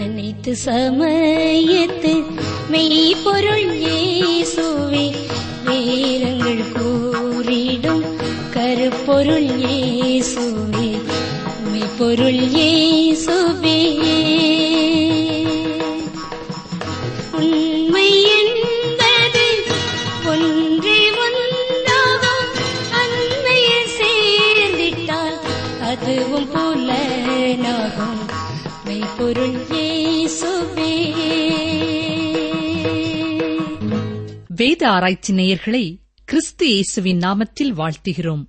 அனைத்து சமயத்து மெய்ப்பொருள் இயேசுவே வேதங்கள் கூறிடும் கருப்பொருள் இயேசுவே மெய்ப்பொருள் இயேசுவே உண்மை என்பது ஒன்றே ஒன்றாகும் அண்மையில் சேர்ந்திட்டால் அதுவும் புலனாகும் மெய்ப்பொருள் இயேசுவே வேத ஆராய்ச்சி நேயர்களை கிறிஸ்து இயேசுவின் நாமத்தில் வாழ்த்துகிறோம்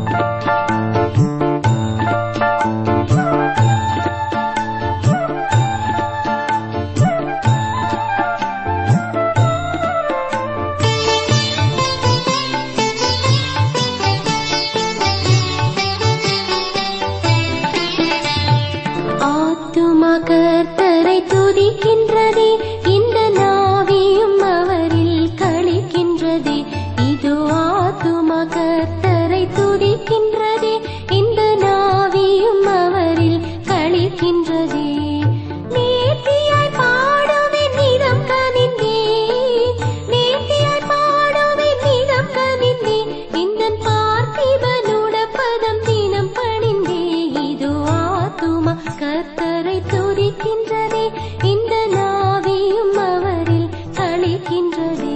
ஆத்துமா கர்த்தரை துதிக்கின்றதே இந்த நாவியும் அவரில் களிக்கின்றதே இது ஆத்துமா கர்த்தரை துதிக்கின்றதே இந்த நாவியும் அவரில் களிக்கின்றதே நேர்த்தியாய் பாடுவேன் நிதம் கனிந்தே நேர்த்தியாய் பாடுவேன் நிதம் கனிந்தே இந்த பார்த்திபனுட பதம் தினம் பணிந்தே இது ஆத்துமா கர்த்தரை துதிக்கின்றதே இந்த நாவியும் அவரில் களிக்கின்றதே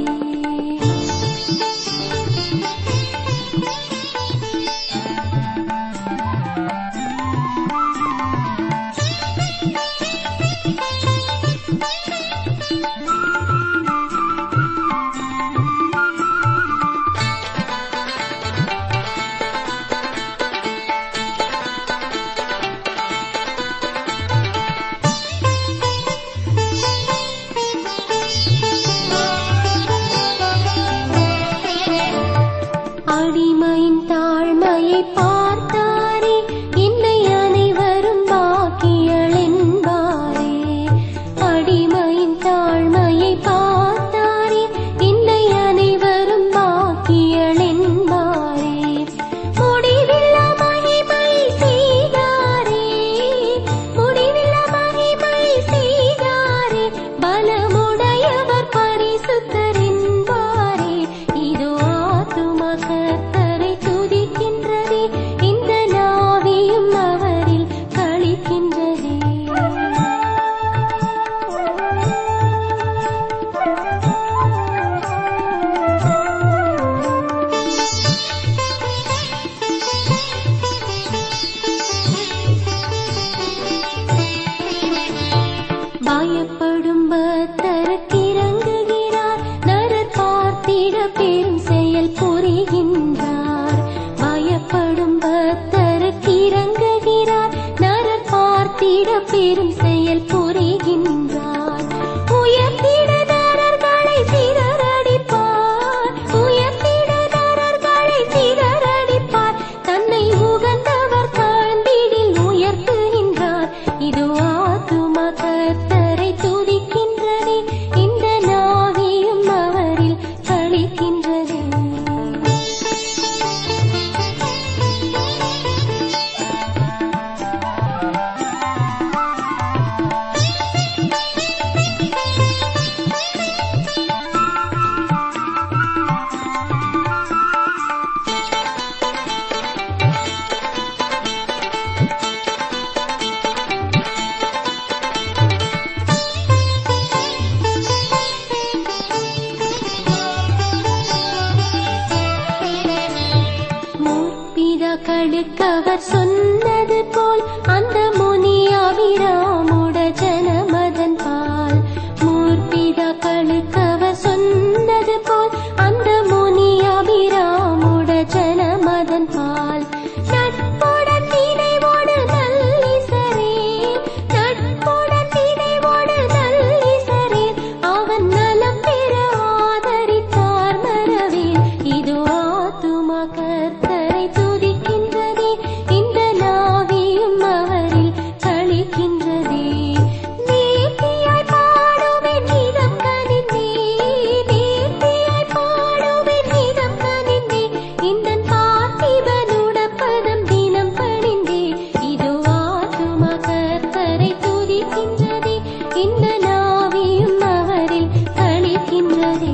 அடிமையின் தாழ்மையை பார்த்தாரே என்னை அனைவரும் பாக்கியள் என்பாரே அடிமையின் தாழ்மையை பார்த்தாரே என்னை அனைவரும் பாக்கியள் என்பாரே முடிவில்லா மகிமை செய்தாரே முடிவில்லா மகிமை செய்தாரே பலமுடையவர் பரிசுத்தர் என்பாரே இதோ ஆத்துமா கர்த்தரை துதிக்கின்றதே இந்த நாவியும் அவரில் களிக்கின்றதே பயப்படும் பக்தருக்கு இறங்குகிறார் நரர் பார்த்திட பெரும் செயல் புரிகின்றார் பயப்படும் பக்தருக்கு இறங்குகிறார் நரர் பார்த்திட பெரும் செயல் புரிகின்றார் உயர்த்திட நரர்களை சிதறடிப்பார் உயர்த்திட நரர்களை சிதறடிப்பார் தன்னை உகந்தவர் தாழ்ந்திடில் உயர்த்துகின்றார் இது ஆத்துமா கர்த்தரை துதிக்கின்றதே இந்த நாவியும் அவரில் களிக்கின்றதே முற்பிதாக்களுக்கு அவர் சொன்னது போல் அந்த முனியாவிராமுட ஜனமதன் பால் முற்பிதாக்களுக்கு அவர் சொன்னது போல் அந்த முனியாவிராமுட ஜனமதன் பால் நட்புடன் நினைவோடு நல்லிசரே நட்புடன் நினைவோடு நல்லிசரே அவன் நலம் பெற ஆதரித்தார் மரவே இது ஆத்துமா கர்த்தரை துதிக்கின்றதே இந்த இந்த நாவியும் அவரில் கழிக்கின்றதே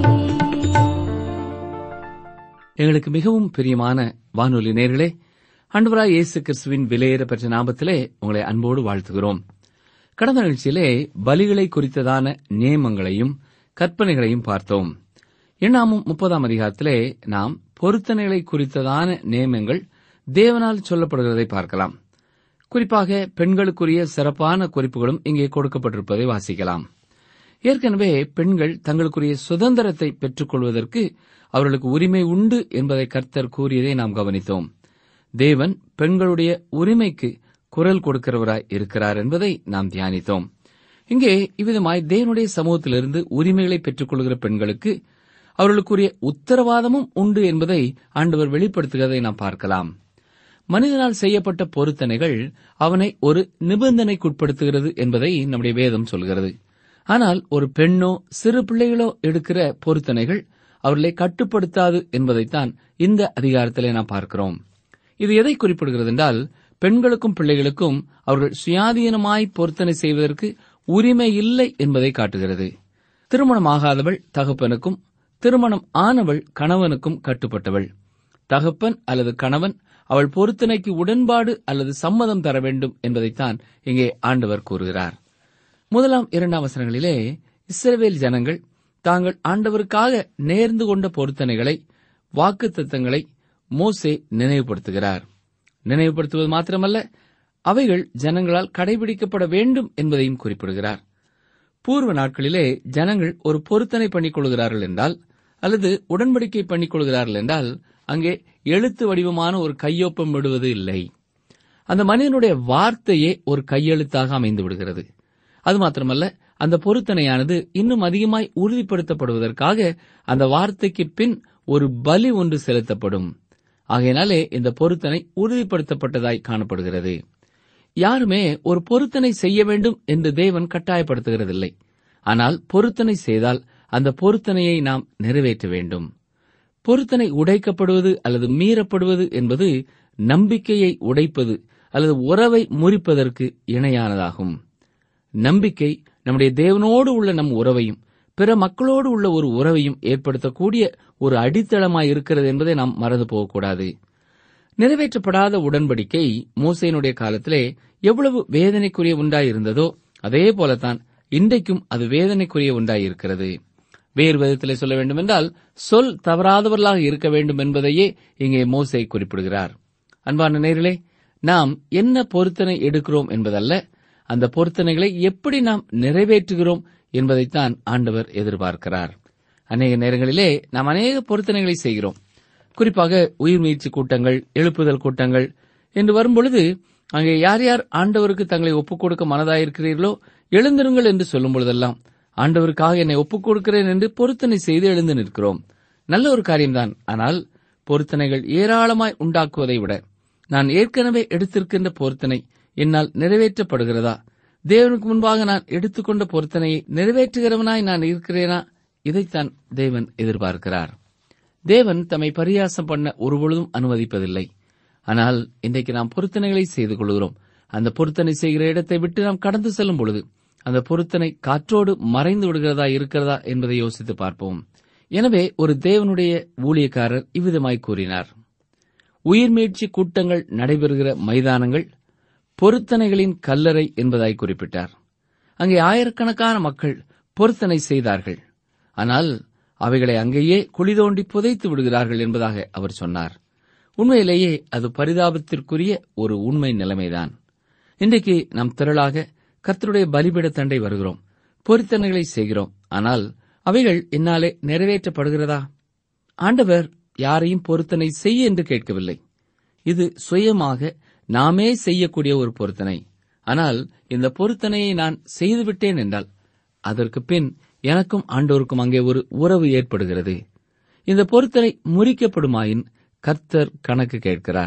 எங்களுக்கு மிகவும் பிரியமான வானொலி நேர்களே அன்பராய் இயேசு கிறிஸ்துவின் விலையேற பெற்ற நாமத்திலே உங்களை அன்போடு வாழ்த்துகிறோம் கடந்த நிகழ்ச்சியிலே பலிகளை குறித்ததான நியமங்களையும் கற்பனைகளையும் பார்த்தோம் எண்ணாமும் முப்பதாம் அதிகாரத்திலே நாம் பொருத்தனைகளை குறித்ததான நியமங்கள் தேவனால் சொல்லப்படுகிறதை பார்க்கலாம் குறிப்பாக பெண்களுக்குரிய சிறப்பான குறிப்புகளும் இங்கே கொடுக்கப்பட்டிருப்பதை வாசிக்கலாம் ஏற்கனவே பெண்கள் தங்களுக்குரிய சுதந்திரத்தை பெற்றுக் கொள்வதற்கு அவர்களுக்கு உரிமை உண்டு என்பதை கர்த்தர் கூறியதை நாம் கவனித்தோம் தேவன் பெண்களுடைய உரிமைக்கு குரல் கொடுக்கிறவராய் இருக்கிறார் என்பதை நாம் தியானித்தோம் இங்கே இவ்விதமாய் தேவனுடைய சமூகத்திலிருந்து உரிமைகளை பெற்றுக் கொள்கிற பெண்களுக்கு அவர்களுக்குரிய உத்தரவாதமும் உண்டு என்பதை ஆண்டவர் வெளிப்படுத்துகிறதை நாம் பார்க்கலாம் மனிதனால் செய்யப்பட்ட பொருத்தனைகள் அவனை ஒரு நிபந்தனைக்குட்படுத்துகிறது என்பதை நம்முடைய வேதம் சொல்கிறது ஆனால் ஒரு பெண்ணோ சிறு பிள்ளைகளோ எடுக்கிற பொருத்தனைகள் அவர்களை கட்டுப்படுத்தாது என்பதைத்தான் இந்த அதிகாரத்திலே நாம் பார்க்கிறோம் இது எதை குறிப்பிடுகிறது என்றால் பெண்களுக்கும் பிள்ளைகளுக்கும் அவர்கள் சுயாதீனமாய் பொருத்தனை செய்வதற்கு உரிமை இல்லை என்பதை காட்டுகிறது திருமணமாகாதவள் தகப்பனுக்கும் திருமணம் ஆனவள் கணவனுக்கும் கட்டுப்பட்டவள் தகப்பன் அல்லது கணவன் அவள் பொருத்தனைக்கு உடன்பாடு அல்லது சம்மதம் தர வேண்டும் என்பதைத்தான் இங்கே ஆண்டவர் கூறுகிறார் முதலாம் இரண்டாம் வசனங்களிலே இஸ்ரவேல் ஜனங்கள் தாங்கள் ஆண்டவருக்காக நேர்ந்து கொண்ட பொருத்தனைகளை வாக்குத்தத்தங்களை மோசே நினைவுபடுத்துகிறார் நினைவுபடுத்துவது மாத்திரமல்ல அவைகள் ஜனங்களால் கடைபிடிக்கப்பட வேண்டும் என்பதையும் குறிப்பிடுகிறார் பூர்வ நாட்களிலே ஜனங்கள் ஒரு பொருத்தனை பண்ணிக் கொள்கிறார்கள் என்றால் அல்லது உடன்படிக்கை பண்ணிக் கொள்கிறார்கள் என்றால் அங்கே எழுத்து வடிவமான ஒரு கையொப்பம் விடுவது இல்லை அந்த மனிதனுடைய வார்த்தையே ஒரு கையெழுத்தாக அமைந்து விடுகிறது அது மாத்திரமல்ல அந்த பொருத்தனையானது இன்னும் அதிகமாய் உறுதிப்படுத்தப்படுவதற்காக அந்த வார்த்தைக்கு பின் ஒரு பலி ஒன்று செலுத்தப்படும் ஆகையினாலே இந்த பொருத்தனை உறுதிப்படுத்தப்பட்டதாய் காணப்படுகிறது யாருமே ஒரு பொருத்தனை செய்ய வேண்டும் என்று தேவன் கட்டாயப்படுத்துகிறதில்லை ஆனால் பொருத்தனை செய்தால் அந்த பொருத்தனையை நாம் நிறைவேற்ற வேண்டும் பொருத்தனை உடைக்கப்படுவது அல்லது மீறப்படுவது என்பது நம்பிக்கையை உடைப்பது அல்லது உறவை முறிப்பதற்கு இணையானதாகும் நம்பிக்கை நம்முடைய தேவனோடு உள்ள நம் உறவையும் பிற மக்களோடு உள்ள ஒரு உறவையும் ஏற்படுத்தக்கூடிய ஒரு அடித்தளமாய் இருக்கிறது என்பதை நாம் மறந்து போகக்கூடாது நிறைவேற்றப்படாத உடன்படிக்கை மோசையினுடைய காலத்திலே எவ்வளவு வேதனைக்குரிய உண்டாயிருந்ததோ அதே போலத்தான் இன்றைக்கும் அது வேதனைக்குரிய உண்டாயிருக்கிறது வேறு விதத்திலே சொல்ல வேண்டுமென்றால் சொல் தவறாதவர்களாக இருக்க வேண்டும் என்பதையே இங்கே மோசை குறிப்பிடுகிறார் அன்பான நேர்களே நாம் என்ன பொருத்தனை எடுக்கிறோம் என்பதல்ல அந்த பொருத்தனைகளை எப்படி நாம் நிறைவேற்றுகிறோம் என்பதைத்தான் ஆண்டவர் எதிர்பார்க்கிறார் அநேக நேரங்களிலே நாம் அநேக பொருத்தனைகளை செய்கிறோம் குறிப்பாக உயிர் முயற்சி கூட்டங்கள் எழுப்புதல் கூட்டங்கள் என்று வரும்பொழுது அங்கே யார் யார் ஆண்டவருக்கு தங்களை ஒப்புக் கொடுக்க மனதாயிருக்கிறீர்களோ எழுந்திருங்கள் என்று சொல்லும் பொழுதெல்லாம் ஆண்டவருக்காக என்னை ஒப்புக் கொடுக்கிறேன் என்று பொருத்தனை செய்து எழுந்து நிற்கிறோம் நல்ல ஒரு காரியம்தான் ஆனால் பொருத்தனைகள் ஏராளமாய் உண்டாக்குவதை விட நான் ஏற்கனவே எடுத்திருக்கின்ற பொருத்தனை என்னால் நிறைவேற்றப்படுகிறதா தேவனுக்கு முன்பாக நான் எடுத்துக்கொண்ட பொருத்தனையை நிறைவேற்றுகிறவனாய் நான் இருக்கிறேனா இதைத்தான் தேவன் எதிர்பார்க்கிறார் தேவன் தம்மை பரியாசம் பண்ண ஒருபொழுதும் அனுமதிப்பதில்லை ஆனால் இன்றைக்கு நாம் பொருத்தனைகளை செய்து கொள்கிறோம் அந்த பொருத்தனை செய்கிற இடத்தை விட்டு நாம் கடந்து செல்லும் பொழுது அந்த பொருத்தனை காற்றோடு மறைந்து விடுகிறதா இருக்கிறதா என்பதை யோசித்து பார்ப்போம் எனவே ஒரு தேவனுடைய ஊழியக்காரர் இவ்விதமாய் கூறினார் உயிர்மீட்சி கூட்டங்கள் நடைபெறுகிற மைதானங்கள் பொருத்தனைகளின் கல்லறை என்பதாய் குறிப்பிட்டார் அங்கே ஆயிரக்கணக்கான மக்கள் பொருத்தனை செய்தார்கள் ஆனால் அவைகளை அங்கேயே குழி தோண்டி புதைத்து விடுகிறார்கள் என்பதாக அவர் சொன்னார் உண்மையிலேயே அது பரிதாபத்திற்குரிய ஒரு உண்மை நிலைமைதான் இன்றைக்கு நாம் திரளாக கர்த்தருடைய பலிபீட தண்டை வருகிறோம் பொருத்தனைகளை செய்கிறோம் ஆனால் அவைகள் என்னாலே நிறைவேற்றப்படுகிறதா ஆண்டவர் யாரையும் பொருத்தனை செய்ய என்று கேட்கவில்லை இது சுயமாக நாமே செய்யக்கூடிய ஒரு பொருத்தனை ஆனால் இந்த பொருத்தனையை நான் செய்துவிட்டேன் என்றால் அதற்கு பின் எனக்கும் ஆண்டோருக்கும் அங்கே ஒரு உறவு ஏற்படுகிறது இந்த பொருத்தனை முறிக்கப்படுமாயின் கர்த்தர் கணக்கு கேட்கிறார்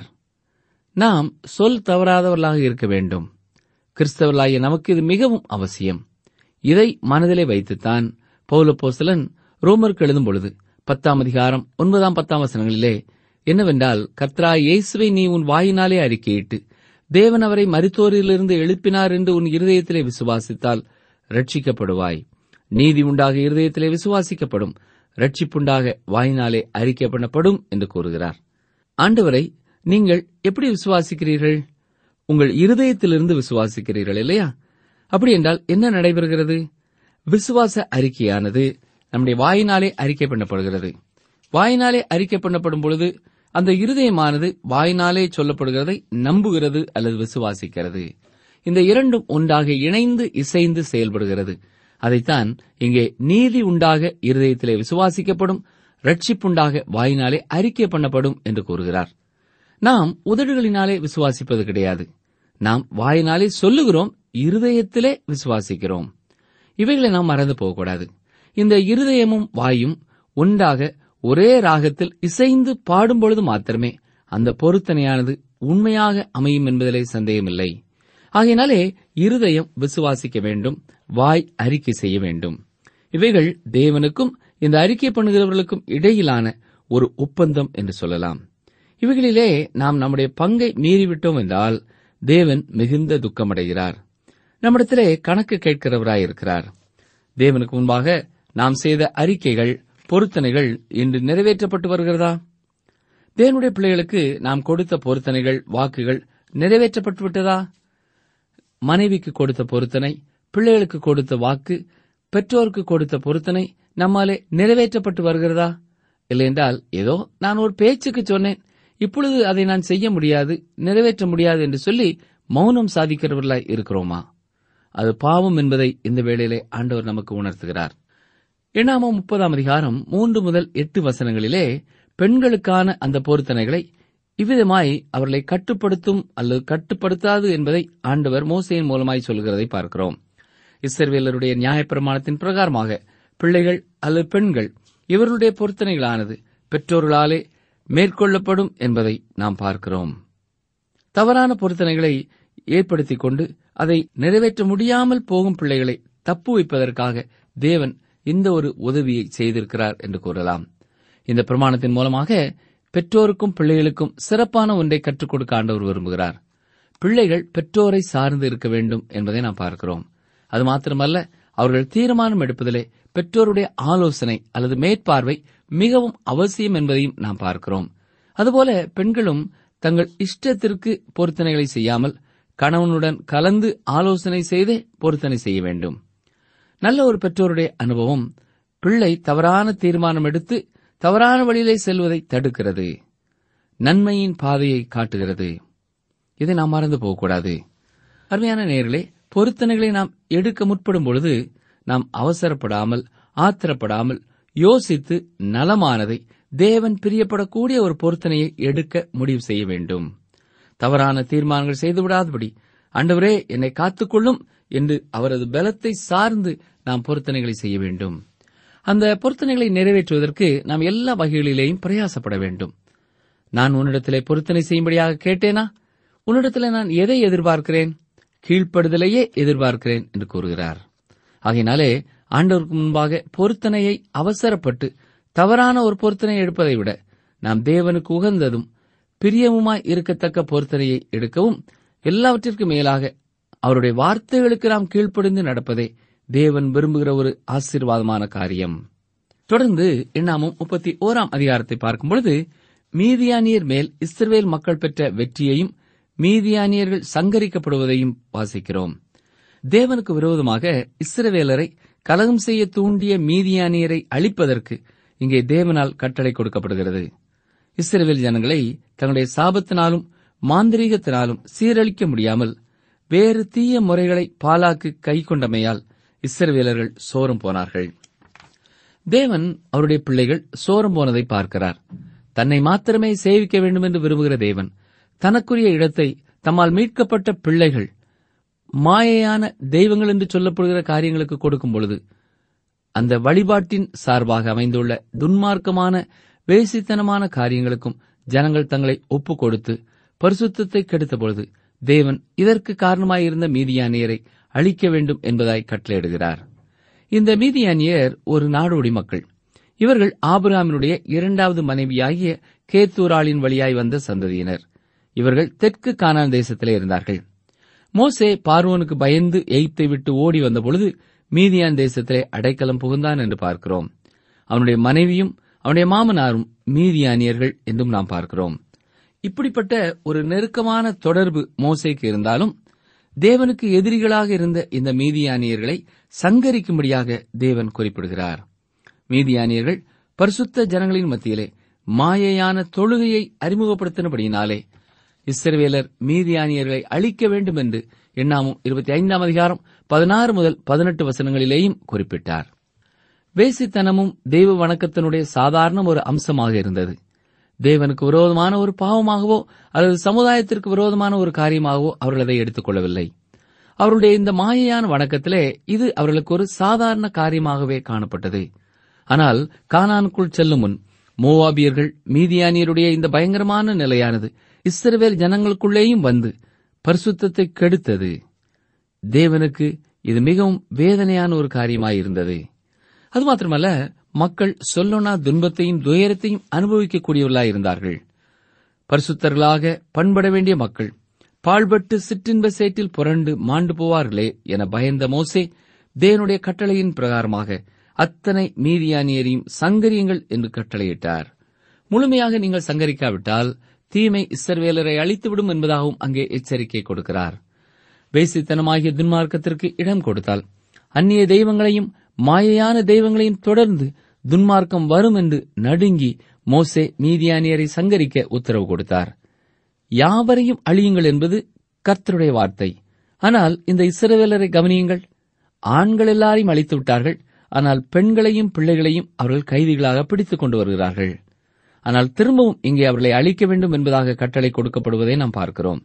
நாம் சொல் தவறாதவர்களாக இருக்க வேண்டும் கிறிஸ்தவர்களாகிய நமக்கு இது மிகவும் அவசியம் இதை மனதிலே வைத்துத்தான் பௌலப்போஸ்தலன் ரோமருக்கு எழுதும் பொழுது பத்தாம் அதிகாரம் ஒன்பதாம் பத்தாம் வசனங்களிலே என்னவென்றால் கர்த்தரா இயேசுவை நீ உன் வாயினாலே அறிக்கையிட்டு தேவன் அவரை மரித்தோரிலிருந்து எழுப்பினார் என்று உன் இருதயத்திலே விசுவாசித்தால் ரட்சிக்கப்படுவாய் நீதி உண்டாக இருதயத்திலே விசுவாசிக்கப்படும் ரட்சிப்புண்டாக வாயினாலே அறிக்கை பண்ணப்படும் என்று கூறுகிறார் ஆண்டவரை நீங்கள் எப்படி விசுவாசிக்கிறீர்கள் உங்கள் இருதயத்திலிருந்து விசுவாசிக்கிறீர்கள் இல்லையா அப்படி என்றால் என்ன நடைபெறுகிறது விசுவாச அறிக்கையானது நம்முடைய வாயினாலே அறிக்கை பண்ணப்படுகிறது வாயினாலே அறிக்கை பண்ணப்படும் பொழுது அந்த இருதயமானது வாயினாலே சொல்லப்படுகிறதை நம்புகிறது அல்லது விசுவாசிக்கிறது இந்த இரண்டும் ஒன்றாக இணைந்து இசைந்து செயல்படுகிறது அதைத்தான் இங்கே நீதி உண்டாக இருதயத்திலே விசுவாசிக்கப்படும் ரட்சிப்புண்டாக வாயினாலே அறிக்கை பண்ணப்படும் என்று கூறுகிறார் நாம் உதடுகளினாலே விசுவாசிப்பது கிடையாது நாம் வாயினாலே சொல்லுகிறோம் இருதயத்திலே விசுவாசிக்கிறோம் இவைகளை நாம் மறந்து போகக்கூடாது இந்த இருதயமும் வாயும் ஒன்றாக ஒரே ராகத்தில் இசைந்து பாடும் பொழுது மாத்திரமே அந்த பொருத்தனையானது உண்மையாக அமையும் என்பதிலே சந்தேகமில்லை ஆகையினாலே இருதயம் விசுவாசிக்க வேண்டும் வாய் அறிக்கை செய்ய வேண்டும் இவைகள் தேவனுக்கும் இந்த அறிக்கை பண்ணுகிறவர்களுக்கும் இடையிலான ஒரு ஒப்பந்தம் என்று சொல்லலாம் இவைகளிலே நாம் நம்முடைய பங்கை மீறிவிட்டோம் என்றால் தேவன் மிகுந்த துக்கமடைகிறார் நம்மிடத்திலே கணக்கு கேட்கிறவராயிருக்கிறார் தேவனுக்கு முன்பாக நாம் செய்த அறிக்கைகள் பொருத்தனைகள் இன்று நிறைவேற்றப்பட்டு வருகிறதா தேவனுடைய பிள்ளைகளுக்கு நாம் கொடுத்த பொருத்தனைகள் வாக்குகள் நிறைவேற்றப்பட்டு விட்டதா மனைவிக்கு கொடுத்த பொருத்தனை பிள்ளைகளுக்கு கொடுத்த வாக்கு பெற்றோருக்கு கொடுத்த பொருத்தனை நம்மாலே நிறைவேற்றப்பட்டு வருகிறதா இல்லையென்றால் ஏதோ நான் ஒரு பேச்சுக்கு சொன்னேன் இப்பொழுது அதை நான் செய்ய முடியாது நிறைவேற்ற முடியாது என்று சொல்லி மௌனம் சாதிக்கிறவர்களாய் இருக்கிறோமா அது பாவம் என்பதை இந்த வேளையிலே ஆண்டவர் நமக்கு உணர்த்துகிறார் எண்ணாமம் முப்பதாம் அதிகாரம் மூன்று முதல் எட்டு வசனங்களிலே பெண்களுக்கான அந்த பொருத்தனைகளை இவ்விதமாய் அவர்களை கட்டுப்படுத்தும் அல்லது கட்டுப்படுத்தாது என்பதை ஆண்டவர் மோசையின் மூலமாய் சொல்கிறதை பார்க்கிறோம் இஸ்ரவேலருடைய நியாயப்பிரமாணத்தின் பிரகாரமாக பிள்ளைகள் அல்லது பெண்கள் இவர்களுடைய பொருத்தனைகளானது பெற்றோர்களாலே மேற்கொள்ளப்படும் என்பதை நாம் பார்க்கிறோம் தவறான பொருத்தனைகளை ஏற்படுத்திக் கொண்டு அதை நிறைவேற்ற முடியாமல் போகும் பிள்ளைகளை தப்பு வைப்பதற்காக தேவன் இந்த ஒரு உதவியை செய்திருக்கிறார் என்று கூறலாம் இந்த பிரமாணத்தின் மூலமாக பெற்றோருக்கும் பிள்ளைகளுக்கும் சிறப்பான ஒன்றை கற்றுக் கொடுக்க ஆண்டவர் விரும்புகிறார் பிள்ளைகள் பெற்றோரை சார்ந்து இருக்க வேண்டும் என்பதை நாம் பார்க்கிறோம் அது மாத்திரமல்ல அவர்கள் தீர்மானம் எடுப்பதிலே பெற்றோருடைய ஆலோசனை அல்லது மேற்பார்வை மிகவும் அவசியம் என்பதையும் நாம் பார்க்கிறோம் அதுபோல பெண்களும் தங்கள் இஷ்டத்திற்கு பொருத்தனைகளை செய்யாமல் கணவனுடன் கலந்து ஆலோசனை செய்தே பொருத்தனை செய்ய வேண்டும் நல்ல ஒரு பெற்றோருடைய அனுபவம் பிள்ளை தவறான தீர்மானம் எடுத்து தவறான வழியிலே செல்வதை தடுக்கிறது நன்மையின் பாதையை காட்டுகிறது இதை நாம் மறந்து போகக்கூடாது அருமையான நேர்களே பொருத்தனைகளை நாம் எடுக்க முற்படும் பொழுது நாம் அவசரப்படாமல் ஆத்திரப்படாமல் யோசித்து நலமானதை தேவன் பிரியப்படக்கூடிய ஒரு பொருத்தனையை எடுக்க முடிவு செய்ய வேண்டும் தவறான தீர்மானங்கள் செய்துவிடாதபடி ஆண்டவரே என்னை காத்துக்கொள்ளும் என்று அவரது பலத்தை சார்ந்து நாம் பொருத்தனைகளை செய்ய வேண்டும் அந்த பொருத்தனைகளை நிறைவேற்றுவதற்கு நாம் எல்லா வகைகளிலேயும் பிரயாசப்பட வேண்டும் நான் உன்னிடத்திலே பொருத்தனை செய்யும்படியாக கேட்டேனா உன்னிடத்திலே நான் எதை எதிர்பார்க்கிறேன் கீழ்ப்படுதலையே எதிர்பார்க்கிறேன் என்று கூறுகிறார் ஆகையினாலே ஆண்டவருக்கு முன்பாக பொருத்தனையை அவசரப்பட்டு தவறான ஒரு பொருத்தனை எடுப்பதை விட நாம் தேவனுக்கு உகந்ததும் பிரியமுமாய் இருக்கத்தக்க பொருத்தனையை எடுக்கவும் எல்லாவற்றிற்கும் மேலாக அவருடைய வார்த்தைகளுக்கு நாம் கீழ்ப்படிந்து நடப்பதே தேவன் விரும்புகிற ஒரு ஆசீர்வாதமான காரியம் தொடர்ந்து எண்ணாமும் முப்பத்தி ஓராம் அதிகாரத்தை பார்க்கும் பொழுது மீதியானியர் மேல் இஸ்ரவேல் மக்கள் பெற்ற வெற்றியையும் மீதியானியர்கள் சங்கரிக்கப்படுவதையும் வாசிக்கிறோம் தேவனுக்கு விரோதமாக இஸ்ரவேலரை கலகம் செய்ய தூண்டிய மீதியானியரை அழிப்பதற்கு இங்கே தேவனால் கட்டளை கொடுக்கப்படுகிறது இஸ்ரவேல் ஜனங்களை தங்களுடைய சாபத்தினாலும் மாந்திரீகத்தினாலும் சீரழிக்க முடியாமல் வேறு தீய முறைகளை பாலாக்கு கை கொண்டமையால் இஸ்ரவேலர்கள் சோரம் போனார்கள் தேவன் அவருடைய பிள்ளைகள் சோரம் போனதை பார்க்கிறார் தன்னை மாத்திரமே சேவிக்க வேண்டும் என்று விரும்புகிற தேவன் தனக்குரிய இடத்தை தம்மால் மீட்கப்பட்ட பிள்ளைகள் மாயையான தெய்வங்கள் என்று சொல்லப்படுகிற காரியங்களுக்கு கொடுக்கும் பொழுது அந்த வழிபாட்டின் சார்பாக அமைந்துள்ள துன்மார்க்கமான வேசித்தனமான காரியங்களுக்கும் ஜனங்கள் தங்களை ஒப்புக் கொடுத்து பரிசுத்தத்தை கெடுத்த பொழுது தேவன் இதற்கு காரணமாயிருந்த மீதியானியரை அழிக்க வேண்டும் என்பதாய் கட்டளையிடுகிறார் இந்த மீதியானியர் ஒரு நாடோடி மக்கள் இவர்கள் ஆபிரகாமினுடைய இரண்டாவது மனைவியாகிய கேத்தூராளின் வழியாய் வந்த சந்ததியினர் இவர்கள் தெற்கு கானான் தேசத்திலே இருந்தார்கள் மோசே பார்வோனுக்கு பயந்து எகிப்தை விட்டு ஓடி வந்தபொழுது மீதியான் தேசத்திலே அடைக்கலம் புகுந்தான் என்று பார்க்கிறோம் அவனுடைய மனைவியும் அவனுடைய மாமனாரும் மீதியானியர்கள் என்றும் நாம் பார்க்கிறோம் இப்படிப்பட்ட ஒரு நெருக்கமான தொடர்பு மோசேக்கு இருந்தாலும் தேவனுக்கு எதிரிகளாக இருந்த இந்த மீதியானியர்களை சங்கரிக்கும்படியாக தேவன் குறிப்பிடுகிறார் மீதியானியர்கள் பரிசுத்த ஜனங்களின் மத்தியிலே மாயையான தொழுகையை அறிமுகப்படுத்தினபடியினாலே இஸ்ரவேலர் மீதியானியர்களை அழிக்க வேண்டும் என்று எண்ணாமும் இருபத்தி ஐந்தாம் அதிகாரம் பதினாறு முதல் பதினெட்டு வசனங்களிலேயும் குறிப்பிட்டார் வேசித்தனமும் தெய்வ வணக்கத்தினுடைய சாதாரண ஒரு அம்சமாக இருந்தது தேவனுக்கு விரோதமான ஒரு பாவமாகவோ அல்லது சமுதாயத்திற்கு விரோதமான ஒரு காரியமாகவோ அவர்கள் அதை எடுத்துக் கொள்ளவில்லை அவருடைய இந்த மாயையான வணக்கத்திலே இது அவர்களுக்கு ஒரு சாதாரண காரியமாகவே காணப்பட்டது ஆனால் கானானுக்குள் செல்லும் முன் மோவாபியர்கள் மீதியானியருடைய இந்த பயங்கரமான நிலையானது இஸ்ரவேல் ஜனங்களுக்குள்ளேயும் வந்து பரிசுத்தத்தை கெடுத்தது தேவனுக்கு இது மிகவும் வேதனையான ஒரு காரியமாயிருந்தது அது மாத்திரமல்ல மக்கள் சொல்லொனா துன்பத்தையும் துயரத்தையும் அனுபவிக்கக்கூடியவர்களாயிருந்தார்கள் பரிசுத்தர்களாக பண்பட வேண்டிய மக்கள் பாழ்பட்டு சிற்றின்ப சேற்றில் புரண்டு மாண்டு போவார்களே என பயந்த மோசே தேவனுடைய கட்டளையின் பிரகாரமாக அத்தனை மீதியானியரையும் சங்கரியுங்கள் என்று கட்டளையிட்டார் முழுமையாக நீங்கள் சங்கரிக்காவிட்டால் தீமை இஸ்ரவேலரை அழித்துவிடும் என்பதாகவும் அங்கே எச்சரிக்கை கொடுக்கிறார் வேசித்தனமாகிய துன்மார்க்கத்திற்கு இடம் கொடுத்தால் அந்நிய தெய்வங்களையும் மாயையான தெய்வங்களையும் தொடர்ந்து துன்மார்க்கம் வரும் என்று நடுங்கி மோசே மீதியானியரை சங்கரிக்க உத்தரவு கொடுத்தார் யாவரையும் அழியுங்கள் என்பது கர்த்தருடைய வார்த்தை ஆனால் இந்த இஸ்ரவேலரை கவனியுங்கள் ஆண்கள் எல்லாரையும் அழித்து விட்டார்கள் ஆனால் பெண்களையும் பிள்ளைகளையும் அவர்கள் கைதிகளாக பிடித்துக் கொண்டு வருகிறார்கள் ஆனால் திரும்பவும் இங்கே அவர்களை அழிக்க வேண்டும் என்பதாக கட்டளை கொடுக்கப்படுவதை நாம் பார்க்கிறோம்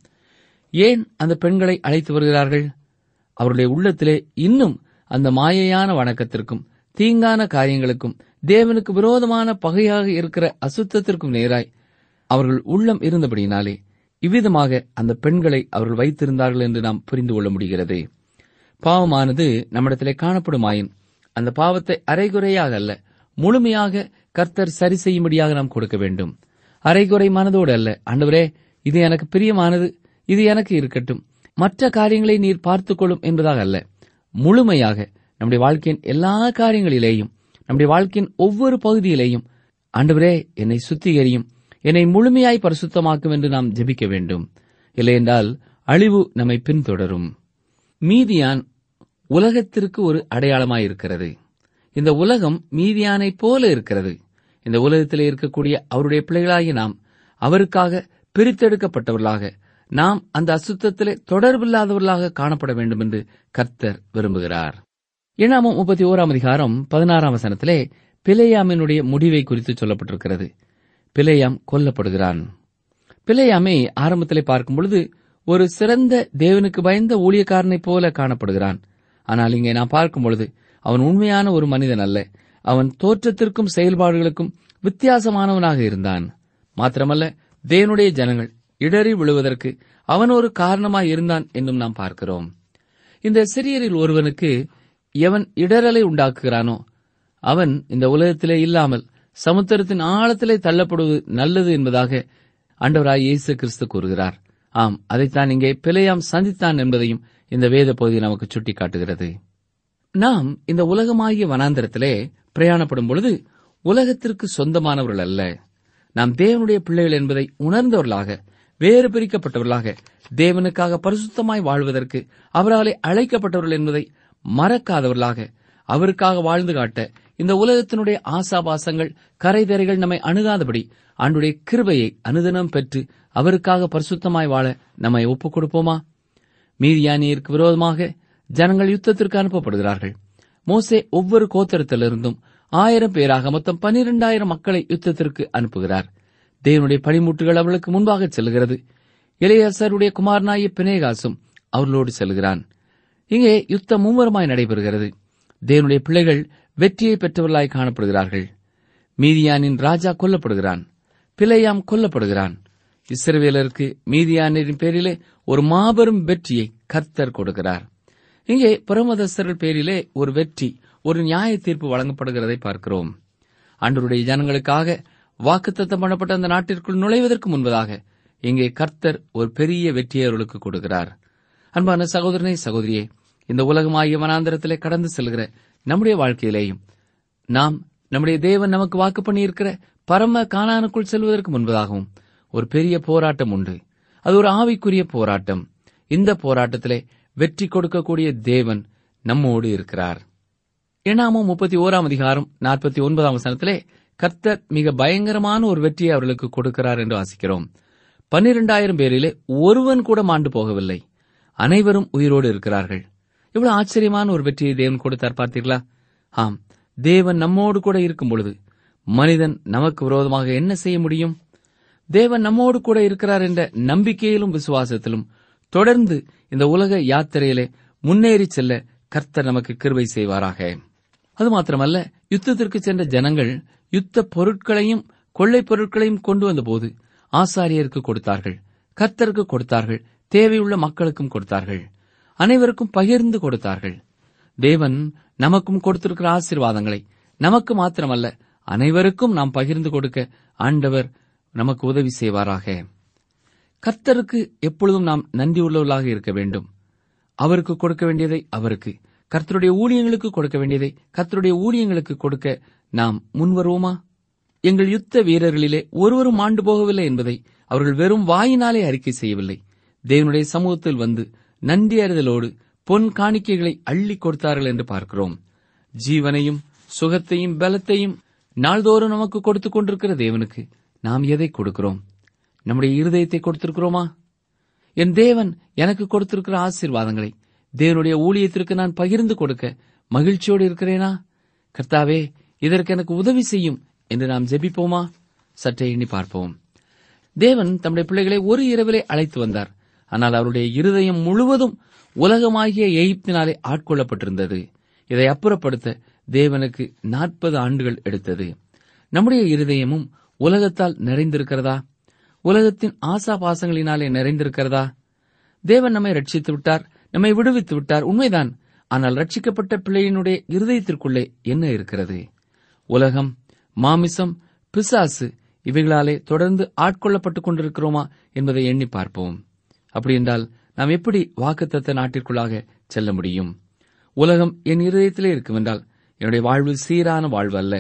ஏன் அந்த பெண்களை அழைத்து வருகிறார்கள் அவருடைய உள்ளத்திலே இன்னும் அந்த மாயையான வணக்கத்திற்கும் தீங்கான காரியங்களுக்கும் தேவனுக்கு விரோதமான பகையாக இருக்கிற அசுத்தத்திற்கும் நேராய் அவர்கள் உள்ளம் இருந்தபடியினாலே இவ்விதமாக அந்த பெண்களை அவர்கள் வைத்திருந்தார்கள் என்று நாம் புரிந்து கொள்ள முடிகிறது பாவமானது நம்மிடத்திலே காணப்படுமாயின் அந்த பாவத்தை அரைகுறையாக அல்ல முழுமையாக கர்த்தர் சரி செய்யும்படியாக நாம் கொடுக்க வேண்டும் அரைகுறை மனதோடு அல்ல ஆண்டவரே இது எனக்கு பிரியமானது இது எனக்கு இருக்கட்டும் மற்ற காரியங்களை நீர் பார்த்துக் கொள்ளும் என்பதாக அல்ல முழுமையாக நம்முடைய வாழ்க்கையின் எல்லா காரியங்களிலேயும் நம்முடைய வாழ்க்கையின் ஒவ்வொரு பகுதியிலேயும் ஆண்டவரே என்னை சுத்திகரியும் என்னை முழுமையாய் பரிசுத்தமாக்கும் என்று நாம் ஜெபிக்க வேண்டும் இல்லையென்றால் அழிவு நம்மை பின்தொடரும் மீதியான் உலகத்திற்கு ஒரு அடையாளமாயிருக்கிறது இந்த உலகம் மீதியானைப் போல இருக்கிறது இந்த உலகத்திலே இருக்கக்கூடிய அவருடைய பிள்ளைகளாகிய நாம் அவருக்காக பிரித்தெடுக்கப்பட்டவர்களாக நாம் அந்த அசுத்தத்திலே தொடர்பில்லாதவர்களாக காணப்பட வேண்டும் என்று கர்த்தர் விரும்புகிறார் ஏழாமம் முப்பத்தி ஓராம் அதிகாரம் பதினாறாம் வசனத்திலே பிலேயாமினுடைய முடிவை குறித்து சொல்லப்பட்டிருக்கிறது பிலேயாம் கொல்லப்படுகிறான் பிலேயாமை ஆரம்பத்திலே பார்க்கும் பொழுது ஒரு சிறந்த தேவனுக்கு பயந்த ஊழியக்காரனைப் போல காணப்படுகிறான் ஆனால் இங்கே நாம் பார்க்கும் பொழுது அவன் உண்மையான ஒரு மனிதன் அல்ல அவன் தோற்றத்திற்கும் செயல்பாடுகளுக்கும் வித்தியாசமானவனாக இருந்தான் மாத்திரமல்ல தேவனுடைய ஜனங்கள் இடறி விழுவதற்கு அவன் ஒரு காரணமாய் இருந்தான் என்றும் நாம் பார்க்கிறோம் இந்த சிறியரில் ஒருவனுக்கு எவன் இடரலை உண்டாக்குகிறானோ அவன் இந்த உலகத்திலே இல்லாமல் சமுத்திரத்தின் ஆழத்திலே தள்ளப்படுவது நல்லது என்பதாக ஆண்டவராய் இயேசு கிறிஸ்து கூறுகிறார் ஆம் அதைத்தான் இங்கே பிழையாம் சந்தித்தான் என்பதையும் இந்த வேத பகுதி நமக்கு சுட்டிக்காட்டுகிறது நாம் இந்த உலகமாகிய வனாந்தரத்திலே பிரயாணப்படும் பொழுது உலகத்திற்கு சொந்தமானவர்கள் அல்ல நாம் தேவனுடைய பிள்ளைகள் என்பதை உணர்ந்தவர்களாக வேறு பிரிக்கப்பட்டவர்களாக தேவனுக்காக பரிசுத்தமாய் வாழ்வதற்கு அவராலே அழைக்கப்பட்டவர்கள் என்பதை மறக்காதவர்களாக அவருக்காக வாழ்ந்து காட்ட இந்த உலகத்தினுடைய ஆசாபாசங்கள் கரைதரைகள் நம்மை அணுகாதபடி ஆண்டுடைய கிருபையை அனுதினம் பெற்று அவருக்காக பரிசுத்தமாய் வாழ நம்மை ஒப்புக் கொடுப்போமா மீதியானியருக்கு விரோதமாக ஜனங்கள் யுத்தத்திற்கு அனுப்பப்படுகிறார்கள் மோசே ஒவ்வொரு கோத்திரத்திலிருந்தும் ஆயிரம் பேராக மொத்தம் பனிரெண்டாயிரம் மக்களை யுத்தத்திற்கு அனுப்புகிறார் தேவனுடைய பணிமுட்டுகள் அவர்களுக்கு முன்பாக செல்கிறது இளையரசருடைய குமாரனாய பினேகாசும் அவர்களோடு செல்கிறான் இங்கே யுத்தம் மும்முரமாய் நடைபெறுகிறது தேவனுடைய பிள்ளைகள் வெற்றியை பெற்றவர்களாய் காணப்படுகிறார்கள் மீதியானின் ராஜா கொல்லப்படுகிறான் பிழையாம் கொல்லப்படுகிறான் இஸ்ரவேலருக்கு மீதியானின் பேரிலே ஒரு மாபெரும் வெற்றியை கர்த்தர் கொடுக்கிறார் இங்கே புறமதஸ்தர்கள் பேரிலே ஒரு வெற்றி ஒரு நியாய தீர்ப்பு வழங்கப்படுகிறதை பார்க்கிறோம் ஆண்டவருடைய ஜனங்களுக்காக வாக்குத்தத்தம் பண்ணப்பட்ட அந்த நாட்டிற்குள் நுழைவதற்கு முன்பதாக இங்கே கர்த்தர் ஒரு பெரிய வெற்றியை அவர்களுக்கு கொடுக்கிறார் அன்பான சகோதரனே சகோதரியே இந்த உலகமாகிய வனாந்தரத்திலே கடந்து செல்கிற நம்முடைய வாழ்க்கையிலேயும் நாம் நம்முடைய தேவன் நமக்கு வாக்கு பண்ணியிருக்கிற பரம கானானுக்குள் செல்வதற்கு முன்பதாகவும் ஒரு பெரிய போராட்டம் உண்டு அது ஒரு ஆவிக்குரிய போராட்டம் இந்த போராட்டத்திலே வெற்றி கொடுக்கக்கூடிய தேவன் நம்மோடு இருக்கிறார் எண்ணாமம் முப்பத்தி ஓராம் அதிகாரம் நாற்பத்தி ஒன்பதாம் வசனத்திலே கர்த்தர் மிக பயங்கரமான ஒரு வெற்றியை அவர்களுக்கு கொடுக்கிறார் என்று வாசிக்கிறோம் பன்னிரண்டாயிரம் பேரிலே ஒருவன் கூட மாண்டு போகவில்லை அனைவரும் உயிரோடு இருக்கிறார்கள் இவ்வளவு ஆச்சரியமான ஒரு வெற்றியை தேவன் கொடுத்தார் பார்த்தீர்களா ஆம் தேவன் நம்மோடு கூட இருக்கும் பொழுது மனிதன் நமக்கு விரோதமாக என்ன செய்ய முடியும் தேவன் நம்மோடு கூட இருக்கிறார் என்ற நம்பிக்கையிலும் விசுவாசத்திலும் தொடர்ந்து இந்த உலக யாத்திரையிலே முன்னேறி செல்ல கர்த்தர் நமக்கு கிருபை செய்வாராக அது மாத்திரமல்ல யுத்தத்திற்கு சென்ற ஜனங்கள் யுத்த பொருட்களையும் கொள்ளைப் பொருட்களையும் கொண்டு வந்தபோது ஆசாரியருக்கு கொடுத்தார்கள் கர்த்தருக்கு கொடுத்தார்கள் தேவையுள்ள மக்களுக்கும் கொடுத்தார்கள் அனைவருக்கும் பகிர்ந்து கொடுத்தார்கள் தேவன் நமக்கும் கொடுத்திருக்கிற ஆசீர்வாதங்களை நமக்கு மாத்திரமல்ல அனைவருக்கும் நாம் பகிர்ந்து கொடுக்க ஆண்டவர் நமக்கு உதவி செய்வாராக கர்த்தருக்கு எப்பொழுதும் நாம் நன்றியுள்ளவர்களாக இருக்க வேண்டும் அவருக்கு கொடுக்க வேண்டியதை அவருக்கு கர்த்தருடைய ஊழியங்களுக்கு கொடுக்க வேண்டியதை கர்த்தருடைய ஊழியங்களுக்கு கொடுக்க நாம் முன்வருவோமா எங்கள் யுத்த வீரர்களிலே ஒருவரும் ஆண்டு போகவில்லை என்பதை அவர்கள் வெறும் வாயினாலே அறிக்கை செய்யவில்லை தேவனுடைய சமூகத்தில் வந்து நன்றி அறிதலோடு பொன் காணிக்கைகளை அள்ளி கொடுத்தார்கள் என்று பார்க்கிறோம் ஜீவனையும் சுகத்தையும் பலத்தையும் நாள்தோறும் நமக்கு கொடுத்துக் கொண்டிருக்கிற தேவனுக்கு நாம் எதை கொடுக்கிறோம் நம்முடைய இருதயத்தை கொடுத்திருக்கிறோமா என் தேவன் எனக்கு கொடுத்திருக்கிற ஆசீர்வாதங்களை தேவனுடைய ஊழியத்திற்கு நான் பகிர்ந்து கொடுக்க மகிழ்ச்சியோடு இருக்கிறேனா கர்த்தாவே இதற்கு எனக்கு உதவி செய்யும் என்று நாம் ஜெபிப்போமா சற்றே எண்ணி பார்ப்போம் தேவன் தம்முடைய பிள்ளைகளை ஒரு இரவிலே அழைத்து வந்தார் ஆனால் அவருடைய இருதயம் முழுவதும் உலகமாகிய எகிப்தினாலே ஆட்கொள்ளப்பட்டிருந்தது இதை அப்புறப்படுத்த தேவனுக்கு நாற்பது ஆண்டுகள் எடுத்தது நம்முடைய இருதயமும் உலகத்தால் நிறைந்திருக்கிறதா உலகத்தின் ஆசாபாசங்களினாலே நிறைந்திருக்கிறதா தேவன் நம்மை ரட்சித்து விட்டார் நம்மை விடுவித்து விட்டார் உண்மைதான் ஆனால் ரட்சிக்கப்பட்ட பிள்ளையினுடைய இருதயத்திற்குள்ளே என்ன இருக்கிறது உலகம் மாமிசம் பிசாசு இவைகளாலே தொடர்ந்து ஆட்கொள்ளப்பட்டுக் கொண்டிருக்கிறோமா என்பதை எண்ணி பார்ப்போம் அப்படி என்றால் நாம் எப்படி வாக்குத்தத்த நாட்டிற்குள்ளாக செல்ல முடியும் உலகம் என் இருதயத்திலே இருக்கும் என்றால் என்னுடைய வாழ்வு சீரான வாழ்வு அல்ல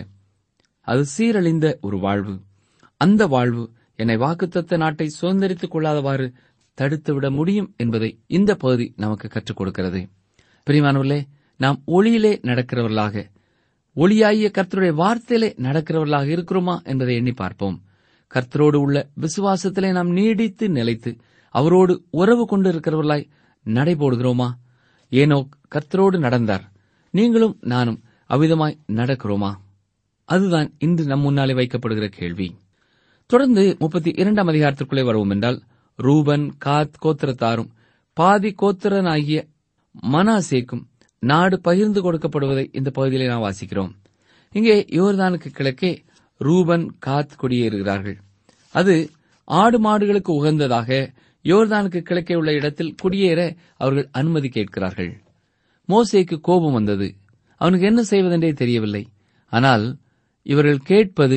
அது சீரழிந்த ஒரு வாழ்வு அந்த வாழ்வு என்னை வாக்குத்தத்த நாட்டை சுதந்திரித்துக் கொள்ளாதவாறு தடுத்துவிட முடியும் என்பதை இந்த பகுதி நமக்கு கற்றுக் கொடுக்கிறது பிரிமானவர்களே நாம் ஒளியிலே நடக்கிறவர்களாக ஒளியாகிய கர்த்தருடைய வார்த்தையிலே நடக்கிறவர்களாக இருக்கிறோமா என்பதை எண்ணி பார்ப்போம் கர்த்தரோடு உள்ள விசுவாசத்திலே நாம் நீடித்து நிலைத்து அவரோடு உறவு கொண்டு இருக்கிறவர்களாய் நடைபோடுகிறோமா ஏனோ கர்த்தரோடு நடந்தார் நீங்களும் நானும் அவ்விதமாய் நடக்கிறோமா அதுதான் இன்று நம் முன்னாலே வைக்கப்படுகிற கேள்வி தொடர்ந்து முப்பத்தி இரண்டாம் அதிகாரத்திற்குள்ளே வருவோம் என்றால் ரூபன் காத் கோத்திரத்தாரும் பாதி கோத்திரனாகிய மனாசேக்கும் நாடு பகிர்ந்து கொடுக்கப்படுவதை இந்த பகுதியிலே நாம் வாசிக்கிறோம் இங்கே யோர்தானுக்கு கிழக்கே ரூபன் காத் குடியேறுகிறார்கள் அது ஆடு மாடுகளுக்கு உகந்ததாக யோர்தானுக்கு கிழக்கே உள்ள இடத்தில் குடியேற அவர்கள் அனுமதி கேட்கிறார்கள் மோசேக்கு கோபம் வந்தது அவனுக்கு என்ன செய்வதென்றே தெரியவில்லை ஆனால் இவர்கள் கேட்பது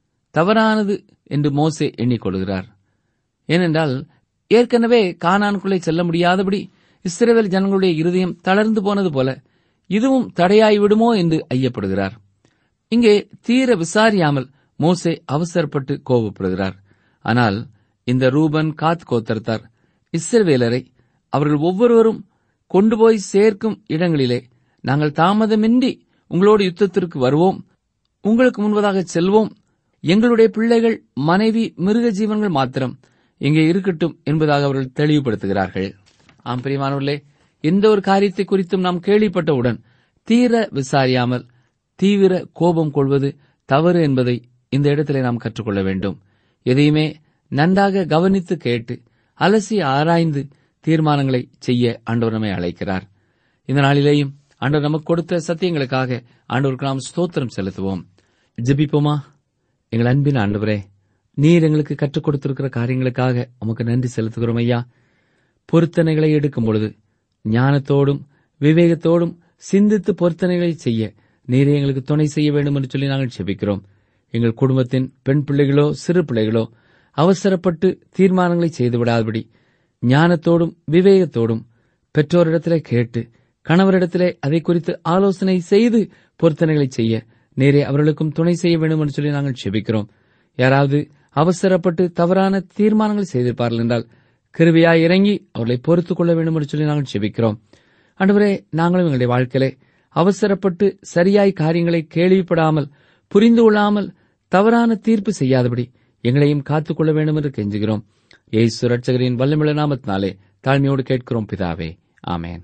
தவறானது என்று மோசே எண்ணிக்கொள்கிறார் ஏனென்றால் ஏற்கனவே கானானுக்குள்ளே செல்ல முடியாதபடி இஸ்ரேல் ஜனங்களுடைய இருதயம் தளர்ந்து போனது போல இதுவும் தடையாய்விடுமோ என்று ஐயப்படுகிறார் இங்கே தீர விசாரியாமல் மோசே அவசரப்பட்டு கோபப்படுகிறார் ஆனால் இந்த ரூபன் காத் கோத்தரத்தார் இஸ்ரவேலரை அவர்கள் ஒவ்வொருவரும் கொண்டு போய் சேர்க்கும் இடங்களிலே நாங்கள் தாமதமின்றி உங்களோடு யுத்தத்திற்கு வருவோம் உங்களுக்கு முன்பதாக செல்வோம் எங்களுடைய பிள்ளைகள் மனைவி மிருக ஜீவன்கள் மாத்திரம் இங்கே இருக்கட்டும் என்பதாக அவர்கள் தெளிவுபடுத்துகிறார்கள் ஆம் பிரியமானவர்களே எந்த ஒரு காரியத்தை குறித்தும் நாம் கேள்விப்பட்டவுடன் தீர விசாரியாமல் தீவிர கோபம் கொள்வது தவறு என்பதை இந்த இடத்திலே நாம் கற்றுக்கொள்ள வேண்டும் எதையுமே நன்றாக கவனித்து கேட்டு அலசி ஆராய்ந்து தீர்மானங்களை செய்ய ஆண்டவர் நம்மை அழைக்கிறார் இந்த நாளிலேயும் ஆண்டவர் நமக்கு கொடுத்த சத்தியங்களுக்காக ஆண்டவருக்கு நாம் ஸ்தோத்திரம் செலுத்துவோம் ஜெபிப்போமா எங்கள் அன்பின் ஆண்டவரே நீர் எங்களுக்கு கற்றுக் கொடுத்திருக்கிற காரியங்களுக்காக உமக்கு நன்றி செலுத்துகிறோம் ஐயா பொருத்தனைகளை எடுக்கும் பொழுது ஞானத்தோடும் விவேகத்தோடும் சிந்தித்து பொருத்தனைகளை செய்ய நீர் எங்களுக்கு துணை செய்ய வேண்டும் என்று சொல்லி நாங்கள் செபிக்கிறோம் எங்கள் குடும்பத்தின் பெண் பிள்ளைகளோ சிறு பிள்ளைகளோ அவசரப்பட்டு தீர்மானங்களை செய்து விடாதபடி ஞானத்தோடும் விவேகத்தோடும் பெற்றோரிடத்திலே கேட்டு கணவரிடத்திலே அதை குறித்து ஆலோசனை செய்து பொருத்தனைகளை செய்ய நேரே அவர்களுக்கும் துணை செய்ய வேண்டும் என்று சொல்லி நாங்கள் செபிக்கிறோம் யாராவது அவசரப்பட்டு தவறான தீர்மானங்கள் செய்திருப்பார்கள் என்றால் கிருபையாய் இறங்கி அவர்களை பொறுத்துக் கொள்ள வேண்டும் என்று சொல்லி நாங்கள் செபிக்கிறோம் ஆண்டவரே நாங்களும் எங்களுடைய வாழ்க்கையிலே அவசரப்பட்டு சரியாய் காரியங்களை கேள்விப்படாமல் புரிந்து கொள்ளாமல் தவறான தீர்ப்பு செய்யாதபடி எங்களையும் காத்துக்கொள்ள வேண்டும் என்று கெஞ்சுகிறோம் ஏசு ரட்சகரின் வல்லமிழ நாமத்தினாலே தாழ்மையோடு கேட்கிறோம் பிதாவே ஆமேன்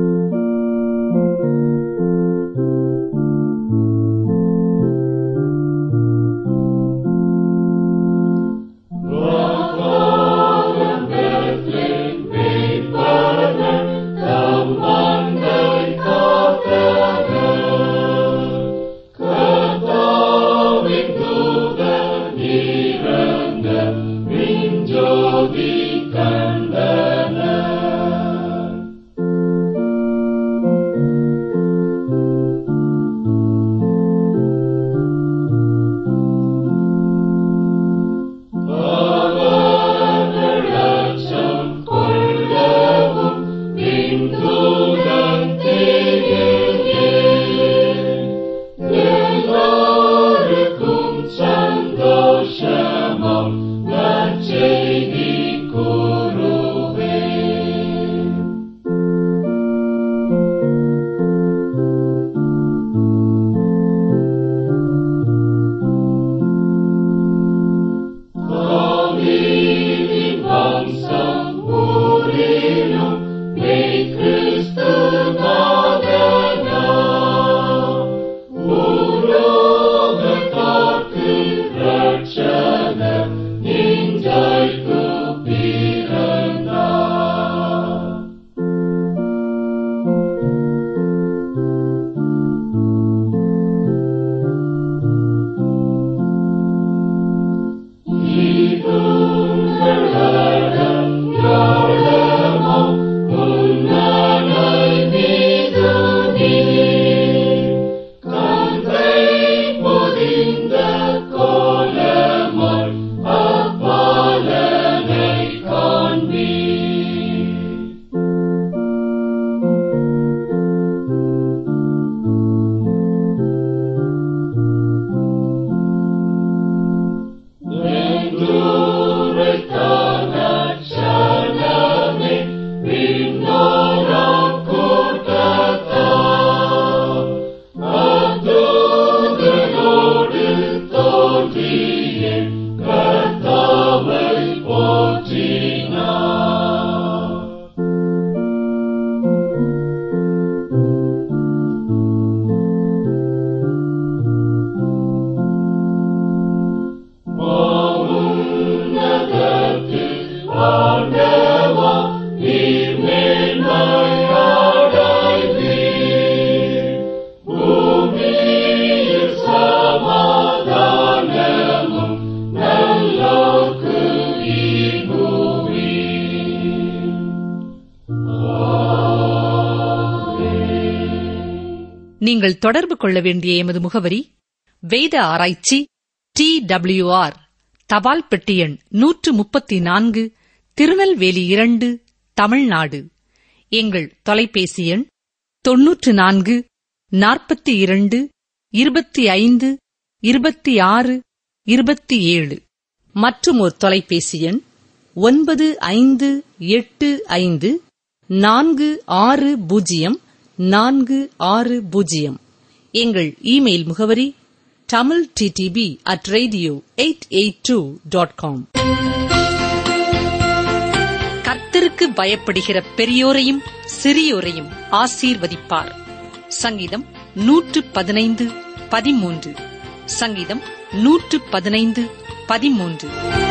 நீங்கள் தொடர்பு கொள்ள வேண்டிய எமது முகவரி வேத ஆராய்ச்சி டி டபிள்யூஆர் தபால் பெட்டி எண் நூற்று முப்பத்தி நான்கு திருநெல்வேலி இரண்டு தமிழ்நாடு எங்கள் தொலைபேசி எண் தொன்னூற்று நான்கு நாற்பத்தி இரண்டு இருபத்தி ஐந்து இருபத்தி ஆறு இருபத்தி ஏழு மற்றும் ஒரு தொலைபேசி எண் ஒன்பது ஐந்து எட்டு ஐந்து நான்கு ஆறு பூஜ்ஜியம் நான்கு ஆறு பூஜ்ஜியம் எங்கள் இமெயில் முகவரி Tamil DTP at radio eight eight two dot com கர்த்தருக்கு பயப்படுகிற பெரியோரையும் சிறியோரையும் ஆசீர்வதிப்பார் சங்கீதம் நூற்று பதினைந்து பதிமூன்று சங்கீதம் நூற்று பதினைந்து பதிமூன்று